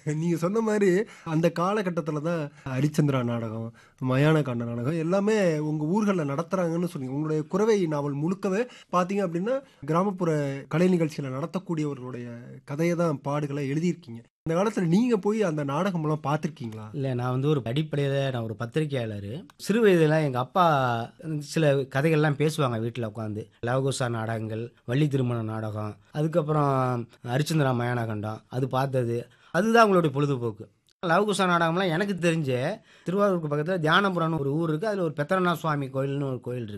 நீங்க சொன்ன மாதிரி அந்த காலகட்டத்துல தான் ஹரிச்சந்திரா நாடகம் மயான காண்ட நாடகம் எல்லாமே உங்க ஊர்களில் நடத்துறாங்கன்னு சொன்னீங்க உங்களுடைய குறவை நாவல் முழுக்கவே பார்த்தீங்க அப்படின்னா கிராமப்புற கலை நிகழ்ச்சிகளை நடத்தக்கூடியவர்களுடைய கதையை தான் பாடுகளை எழுதியிருக்கீங்க இந்த காலத்துல நீங்க போய் அந்த நாடகமெல்லாம் பார்த்துருக்கீங்களா இல்லை நான் வந்து ஒரு அடிப்படையில் நான் ஒரு பத்திரிகையாளர் சிறு வயதில் எங்கள் அப்பா சில கதைகள்லாம் பேசுவாங்க வீட்டில் உட்காந்து லவகுசா நாடகங்கள் வள்ளி திருமண நாடகம் அதுக்கப்புறம் ஹரிச்சந்திரா மயானகண்டம் அது பார்த்தது அதுதான் அவங்களுடைய பொழுதுபோக்கு லவகுசா நாடகம்லாம் எனக்கு தெரிஞ்ச திருவாரூருக்கு பக்கத்தில் தியானபுரம்னு ஒரு ஊர் இருக்குது அதில் ஒரு பெத்தரநாத சுவாமி கோயில்னு ஒரு கோயில் இருக்குது